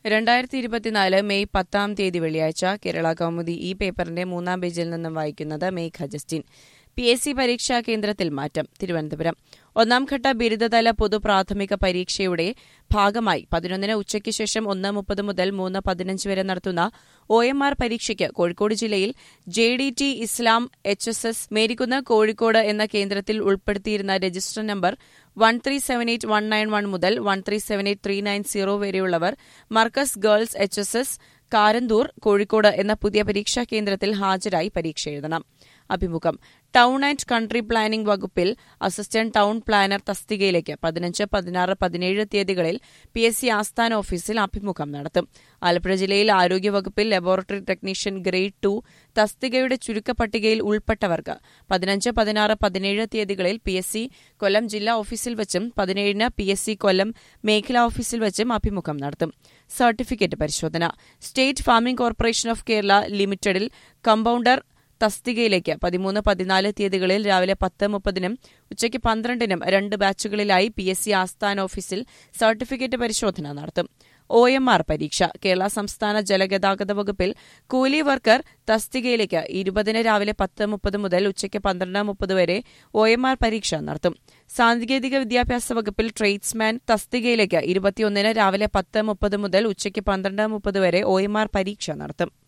രണ്ടായിരത്തി ഇരുപത്തിനാല് മെയ് പത്താം തീയതി വെള്ളിയാഴ്ച കേരള കൗമുദി ഈ പേപ്പറിന്റെ മൂന്നാം പേജിൽ നിന്നും വായിക്കുന്നത് മെയ് ഖജസ്റ്റിൻ പി എസ് സി പരീക്ഷാ കേന്ദ്രത്തിൽ മാറ്റം തിരുവനന്തപുരം ഒന്നാംഘട്ട ബിരുദതല പൊതു പ്രാഥമിക പരീക്ഷയുടെ ഭാഗമായി പതിനൊന്നിന് ഉച്ചയ്ക്ക് ശേഷം ഒന്ന് മുപ്പത് മുതൽ മൂന്ന് പതിനഞ്ച് വരെ നടത്തുന്ന ഒ എം ആർ പരീക്ഷയ്ക്ക് കോഴിക്കോട് ജില്ലയിൽ J D T Islam H S S Merikkunnu Kozhikode എന്ന കേന്ദ്രത്തിൽ ഉൾപ്പെടുത്തിയിരുന്ന register number one three seven eight one nine one മുതൽ one three seven eight three nine zero വരെയുള്ളവർ Markaz girls H S S Karanthur Kozhikode എന്ന പുതിയ പരീക്ഷാ കേന്ദ്രത്തിൽ ഹാജരായി പരീക്ഷ എഴുതണം അഭിമുഖം ടൌൺ ആൻഡ് കൺട്രി പ്ലാനിംഗ് വകുപ്പിൽ അസിസ്റ്റന്റ് ടൌൺ പ്ലാനർ തസ്തികയിലേക്ക് പതിനഞ്ച് പതിനാറ് പതിനേഴ് തീയതികളിൽ പി എസ് സി ആസ്ഥാന ഓഫീസിൽ അഭിമുഖം നടത്തും ആലപ്പുഴ ജില്ലയിൽ ആരോഗ്യവകുപ്പിൽ ലബോറട്ടറി ടെക്നീഷ്യൻ ഗ്രേഡ് ടു തസ്തികയുടെ ചുരുക്കപ്പട്ടികയിൽ ഉൾപ്പെട്ടവർക്ക് പതിനഞ്ച് പതിനാറ് പതിനേഴ് തീയതികളിൽ പി എസ് സി കൊല്ലം ജില്ലാ ഓഫീസിൽ വെച്ചും പതിനേഴിന് പി എസ് സി കൊല്ലം മേഖലാ ഓഫീസിൽ വെച്ചും അഭിമുഖം നടത്തും സർട്ടിഫിക്കറ്റ് പരിശോധന state farming corporation of Kerala ലിമിറ്റഡിൽ കമ്പൌണ്ടർ തസ്തികയിലേക്ക് പതിമൂന്ന് പതിനാല് തീയതികളിൽ രാവിലെ പത്ത് മുപ്പതിനും ഉച്ചയ്ക്ക് പന്ത്രണ്ടിനും രണ്ട് ബാച്ചുകളിലായി പി എസ് സി ആസ്ഥാന ഓഫീസിൽ സർട്ടിഫിക്കറ്റ് പരിശോധന നടത്തും ഒ എം ആർ പരീക്ഷ കേരള സംസ്ഥാന ജലഗതാഗത വകുപ്പിൽ കൂലി വർക്കർ തസ്തികയിലേക്ക് ഇരുപതിന് രാവിലെ പത്ത് മുപ്പത് മുതൽ ഉച്ചയ്ക്ക് പന്ത്രണ്ട് മുപ്പത് വരെ ഒ എം ആർ പരീക്ഷ നടത്തും സാങ്കേതിക വിദ്യാഭ്യാസ വകുപ്പിൽ ട്രേഡ്സ്മാൻ തസ്തികയിലേക്ക് ഇരുപത്തിയൊന്നിന് രാവിലെ പത്ത് മുപ്പത് മുതൽ ഉച്ചയ്ക്ക് പന്ത്രണ്ട് മുപ്പത് വരെ ഒ എം ആർ പരീക്ഷ നടത്തും